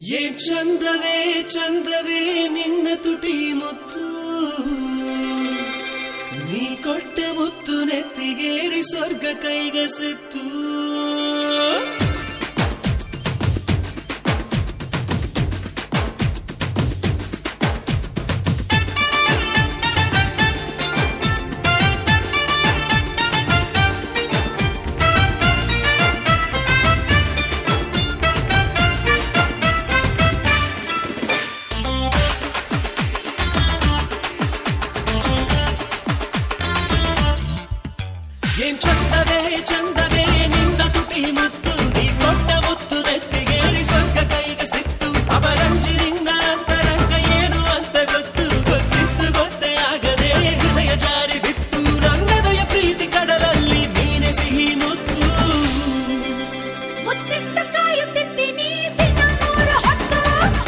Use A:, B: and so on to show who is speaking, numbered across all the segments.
A: ಏ ಚಂದವೇ ಚಂದವೇ ನಿನ್ನ ತುಟಿ ಮುತ್ತು ನೀ ಕೊಟ್ಟ ಮುತ್ತು ನೆತ್ತಿಗೇರಿ ಸ್ವರ್ಗ ಕೈಗಸಿತ್ತು ಏನ್ ಚಂದವೇ ಚಂದವೇ ನಿನ್ನ ತುಟಿ ಮುತ್ತು ನೀ ಕೊಟ್ಟ ಮುತ್ತು ನೆತ್ತಿಗೇರಿ ಸ್ವರ್ಗ ಕೈಗೆ ಸಿಕ್ತು ಅಪರಂಜಿ ನಿನ್ನ ಅಂತರಂಗ ಏನು ಅಂತ ಗೊತ್ತು ಗೊತ್ತಿತ್ತು ಗೊತ್ತೇ ಆಗದೆ ಹೃದಯ ಜಾರಿ ಬಿತ್ತು ನನ್ನದಯ ಪ್ರೀತಿ ಕಡಲಲ್ಲಿ ಮೀನೆ ಸಿಹಿ ಮುತ್ತು
B: ಮುತ್ತಿಟ್ಟು ಕಾಯುತ್ತಿರ್ತೀನಿ ದಿನ ಮೂರು ಹೊತ್ತು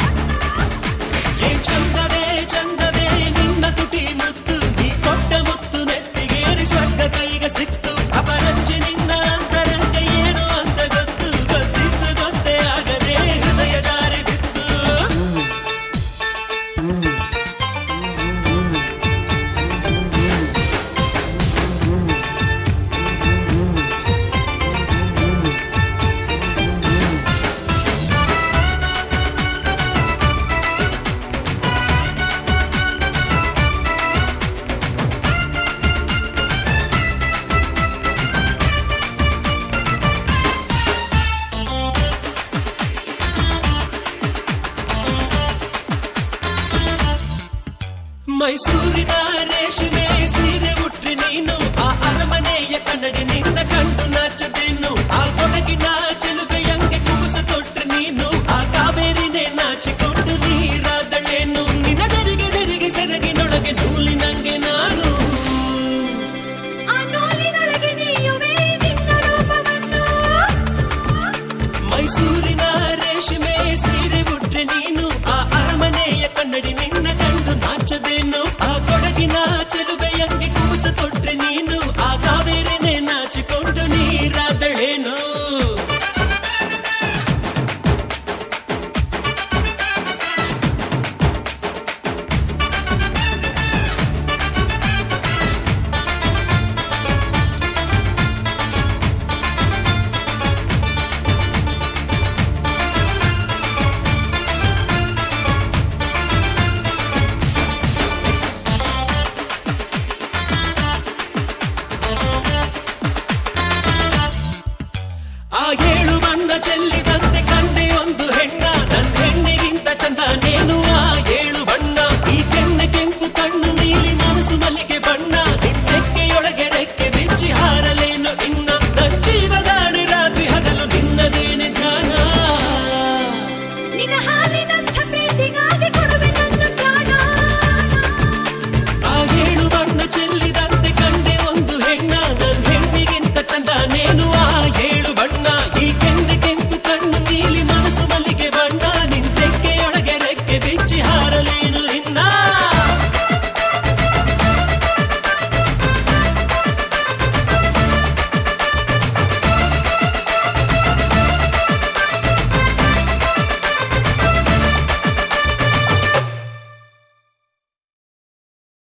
A: ಏನ್ ಚಂದವೇ ಚಂದವೇ ನಿನ್ನ ತುಟಿ ಮುತ್ತು ನೀ ಕೊಟ್ಟ ಮುತ್ತು ನೆತ್ತಿಗೇರಿ ಸ್ವರ್ಗ ಕೈಗೆ ಸಿಕ್ತು ಅಪರಂಜಿ ನಿನ್ನ ಅಂತರಂಗ ಏನು ಅಂತ ಗೊತ್ತು ಗೊತ್ತಿತ್ತು ಗೊತ್ತೇ ಆಗದೆ ಹೃದಯ ಜಾರಿ ಬಿತ್ತು ಮೈಸೂರಿನ ರೇಷ್ಮೆ